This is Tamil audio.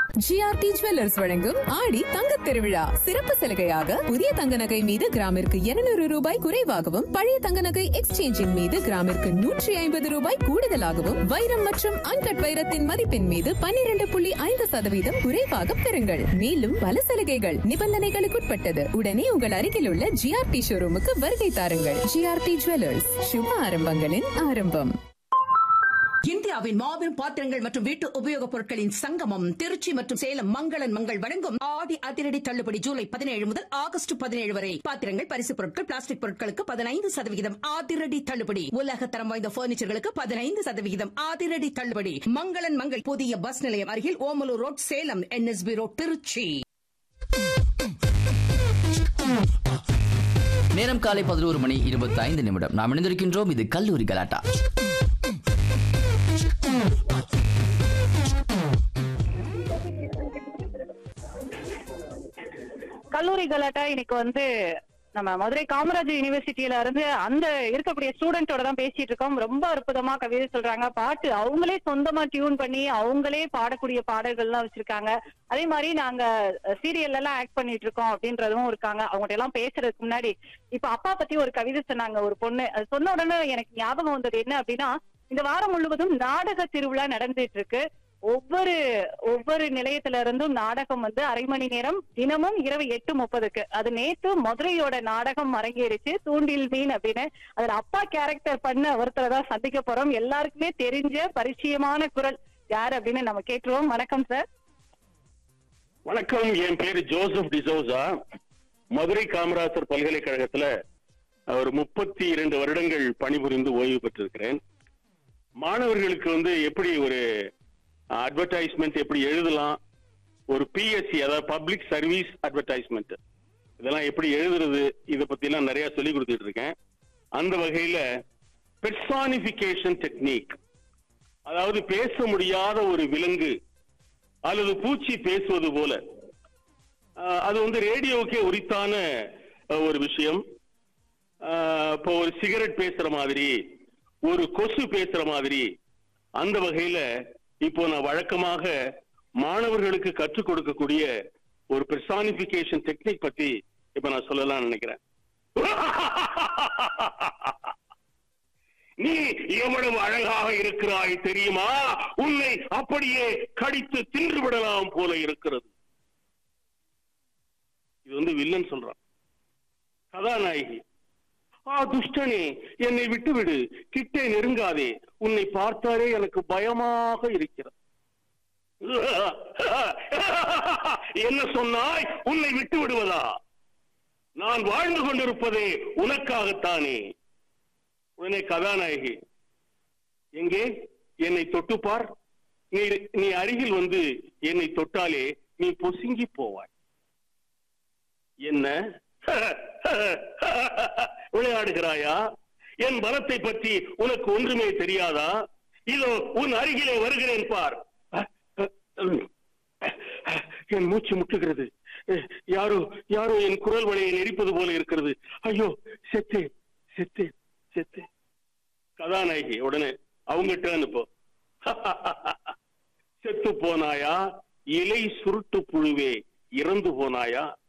ஜிஆர்டி ஜுவல்லர்ஸ் வழங்கும் ஆடி தங்க திருவிழா சிறப்பு சலுகையாக புதிய தங்க நகை மீது கிராமிற்கு 200 ரூபாய் குறைவாகவும் பழைய தங்க நகை எக்ஸ்சேஞ்சின் மீது கிராமிற்கு நூற்றி ஐம்பது ரூபாய் கூடுதலாகவும் வைரம் மற்றும் அன்கட் வைரத்தின் மதிப்பின் மீது 12.5% புள்ளி ஐந்து சதவீதம் குறைவாக பெறுங்கள் மேலும் பல சலுகைகள் நிபந்தனைகளுக்குட்பட்டது உடனே உங்கள் அருகில் உள்ள ஜிஆர்டி ஷோரூமுக்கு வருகை தாருங்கள் ஜிஆர்டி ஜுவல்லர்ஸ் சுப ஆரம்பங்களின் ஆரம்பம் இந்தியாவின் மாபெரும் பாத்திரங்கள் மற்றும் வீட்டு உபயோகப் பொருட்களின் சங்கமம் திருச்சி மற்றும் சேலம் மங்களன் மங்கள் வழங்கும் ஆடி அதிரடி தள்ளுபடி ஜூலை பதினேழு முதல் ஆகஸ்ட் பதினேழு வரை பாத்திரங்கள் பரிசுப் பொருட்கள் பிளாஸ்டிக் பொருட்களுக்கு பதினைந்து சதவிகிதம் அதிரடி தள்ளுபடி உலக தரம் வாய்ந்த பர்னிச்சர்களுக்கு பதினைந்து சதவிகிதம் அதிரடி தள்ளுபடி மங்களன் மங்கள் புதிய பஸ் நிலையம் அருகில் Omalur road Salem NSB road Trichy நேரம் காலை பதினோரு மணி இருபத்தி ஐந்து நிமிடம் நாம் இணைந்திருக்கின்றோம் இது கல்லூரி கலாட்டா கல்லூரி கலாட்டா இன்னைக்கு வந்து நம்ம மதுரை காமராஜர் யூனிவர்சிட்டியில இருந்து அந்த இருக்கக்கூடிய ஸ்டூடெண்டோட தான் பேசிட்டு இருக்கோம் ரொம்ப அற்புதமா கவிதை சொல்றாங்க பாட்டு அவங்களே சொந்தமா டியூன் பண்ணி அவங்களே பாடக்கூடிய பாடல்கள்லாம் வச்சிருக்காங்க அதே மாதிரி நாங்க சீரியல் எல்லாம் ஆக்ட் பண்ணிட்டு இருக்கோம் அப்படின்றதும் இருக்காங்க அவங்ககிட்ட எல்லாம் பேசுறதுக்கு முன்னாடி இப்ப அப்பா பத்தி ஒரு கவிதை சொன்னாங்க ஒரு பொண்ணு அது சொன்ன உடனே எனக்கு ஞாபகம் வந்தது என்ன அப்படின்னா இந்த வாரம் முழுவதும் நாடக திருவிழா நடந்துட்டு இருக்கு ஒவ்வொரு ஒவ்வொரு நிலையத்துல இருந்தும் நாடகம் வந்து அரை மணி நேரம் தினமும் இரவு எட்டு முப்பதுக்கு அது நேத்து மதுரையோட நாடகம் அரங்கேறிச்சு தூண்டில் மீன் அப்படின்னு அதுல அப்பா கேரக்டர் பண்ண ஒருத்தரை தான் சந்திக்க போறோம் எல்லாருக்குமே தெரிஞ்ச பரிச்சயமான குரல் யார் அப்படின்னு நம்ம கேட்டுருவோம் வணக்கம் சார் வணக்கம் என் பேரு ஜோசப் டிசோசா மதுரை காமராசர் பல்கலைக்கழகத்துல ஒரு முப்பத்தி இரண்டு வருடங்கள் பணிபுரிந்து ஓய்வு பெற்றிருக்கிறேன் மாணவர்களுக்கு வந்து எப்படி ஒரு அட்வர்டைஸ்மெண்ட் எப்படி எழுதலாம் ஒரு பிஎஸ்சி அதாவது பப்ளிக் சர்வீஸ் அட்வர்டைஸ்மெண்ட் இதெல்லாம் எப்படி எழுதுறது இதை பத்தி எல்லாம் நிறைய சொல்லி கொடுத்துட்டு இருக்கேன் அந்த வகையில பெர்சானிபிகேஷன் டெக்னிக் அதாவது பேச முடியாத ஒரு விலங்கு அல்லது பூச்சி பேசுவது போல ஆஹ் அது வந்து ரேடியோவுக்கே உரித்தான அஹ், ஒரு விஷயம் ஆஹ், இப்போ ஒரு சிகரெட் பேசுற மாதிரி ஒரு கொசு பேசுற மாதிரி அந்த வகையில இப்போ நான் வழக்கமாக மாணவர்களுக்கு கற்றுக் கொடுக்கக்கூடிய ஒரு பெர்சானிபிகேஷன் டெக்னிக் பத்தி இப்ப நான் சொல்லலாம் நினைக்கிறேன் நீ எவ்வளவு அழகாக இருக்கிறாய் தெரியுமா உன்னை அப்படியே கடித்து தின்று விடலாம் போல இருக்கிறது இது வந்து வில்லன் சொல்றான் கதாநாயகி ஆ துஷ்டனே என்னை விட்டு விடு கிட்டே நெருங்காதே உன்னை பார்த்தாலே எனக்கு பயமாக இருக்கிறது என்ன சொன்னாய் உன்னை விட்டு விடுவதா நான் வாழ்ந்து கொண்டிருப்பதே உனக்காகத்தானே உடனே கதாநாயகி எங்கே என்னை தொட்டு பார் நீ நீ அருகில் வந்து என்னை தொட்டாலே நீ பொசுங்கி போவாய் என்ன விளையாடுகிறாயா என் பலத்தை பற்றி உனக்கு ஒன்றுமே தெரியாதா இதோ உன் அருகிலே வருகிறேன் பார் என் மூச்சு முட்டுகிறது யாரோ யாரோ என் குரல் வலையை நெரிப்பது போல இருக்கிறது ஐயோ செத்தே செத்தே செத்தே கதாநாயகி உடனே அவங்க டேர்ன் இப்போ செத்து போனாயா இலை சுருட்டு புழுவே இறந்து போனாயா